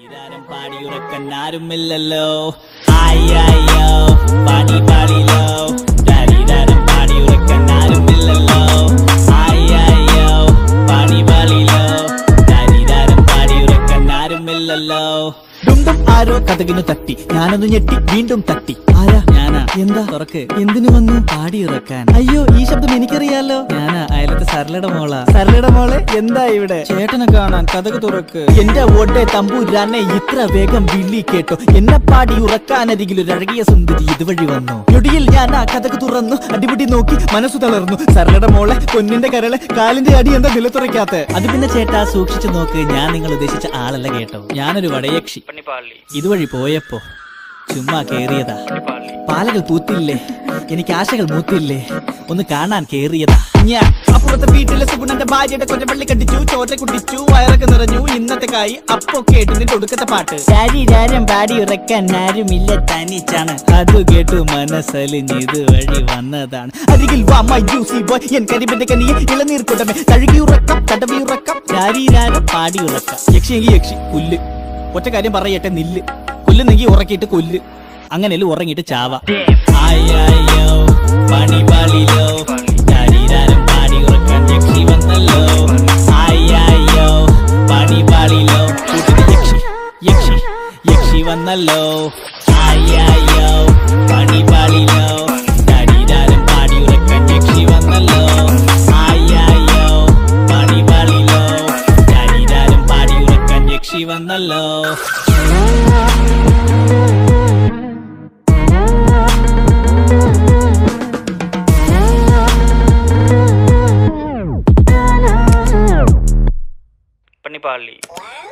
ശരീരം പാടിയുറക്കാൻ ആരുമില്ലല്ലോ ആയ്യോ പാടി പാടിലോ ശരീരം പാടിയുറക്കാൻ ആരുമില്ലല്ലോ ആയ്യോ പാടി പാടിലോ ശരീരം പാടിയുറക്കാൻ ആരുമില്ലല്ലോ ഡുംഡും ആരോ കഥകിനു തട്ടി ഞാനൊന്ന് ഞെട്ടി വീണ്ടും തട്ടി ആരാ ഞാനാ എന്താ തുറക്ക് എന്തിനു വന്നു പാടിയുറക്കാൻ അയ്യോ ഈ ശബ്ദം എനിക്കറിയാലോ ഞാനാ അയലത്തെ സരളയുടെ മോളാ സരളയുടെ മോളെ എന്താ ഇവിടെ ചേട്ടനെ കാണാൻ കഥക് തുറക്ക് എന്റെ ഓട്ടെ തമ്പൂരാനെ ഇത്ര വേഗം വിളി കേട്ടോ എന്നെ പാടി ഉറക്കാനരികിൽ ഒരു അഴകിയ സുന്ദരി ഇതുവഴി വന്നു ഞൊടിയിൽ ഞാൻ ആ കഥക് തുറന്നു അടിപിടി നോക്കി മനസ്സു തളർന്നു സരളയുടെ മോളെ പൊന്നിന്റെ കരളെ കാലിന്റെ അടി എന്താ നിലത്തുറയ്ക്കാത്ത അത് പിന്നെ ചേട്ടാ സൂക്ഷിച്ചു നോക്ക് ഞാൻ നിങ്ങൾ ഉദ്ദേശിച്ച ആളല്ല കേട്ടോ ഞാനൊരു വടയക്ഷി ഇതുവഴി പോയപ്പോ ചുമ്മാ കേറിയതാ പാലകൾ പൂത്തില്ലേ എനിക്ക് ആശകൾ മൂത്തില്ലേ ഒന്ന് കാണാൻ കേറിയതാ ഞാൻ അപ്പുറത്തെ വീട്ടിലെ സുഗുണന്റെ ഭാര്യയുടെ കൊച്ചപ്പള്ളി കണ്ടിച്ചു ചോറ്റ കുടിച്ചു വയറൊക്കെ നിറഞ്ഞു ഇന്നത്തെ കായി അപ്പൊ കേട്ടു നിന്റെ ഒടുക്കത്തെ പാട്ട് ശരീരം പാടി ഉറക്കാൻ ആരുമില്ല തനിച്ചാണ് അത് കേട്ടു മനസ്സലിഞ്ഞ് ഇതുവഴി വന്നതാണ് അരികിൽ വാ മൈ ജ്യൂസി ബോയ് എൻ കരിമ്പിന്റെ കനിയെ ഇളനീർ കുടമേ തഴുകി ഉറക്കം തടവി ഉറക്കം ശരീരം പാടി ഉറക്കാം യക്ഷി എങ്കി യക്ഷി പുല്ല് ഒറ്റ കാര്യം പറയട്ടെ നില്ല് കൊല്ലുന്നെങ്കി ഉറക്കിയിട്ട് കൊല്ല് അങ്ങനെയല്ല ഉറങ്ങിയിട്ട് ചാവ ആയ്യോ പണിപാളിലോ ശരീരം പാടി ഉറക്കാൻ യക്ഷി വന്നല്ലോ ആയ്യോ പണിപാളിലോ കൂട്ടിന് യക്ഷി യക്ഷി യക്ഷി വന്നല്ലോ ആയ്യോ പണിപാളിലോ ശരീരം പാടി ഉറക്കാൻ യക്ഷി വന്നല്ലോ ആയ്യോ പണിപാളിലോ ശരീരം പാടി ഉറക്കാൻ യക്ഷി വന്നല്ലോ പള്ളിപ്പാളി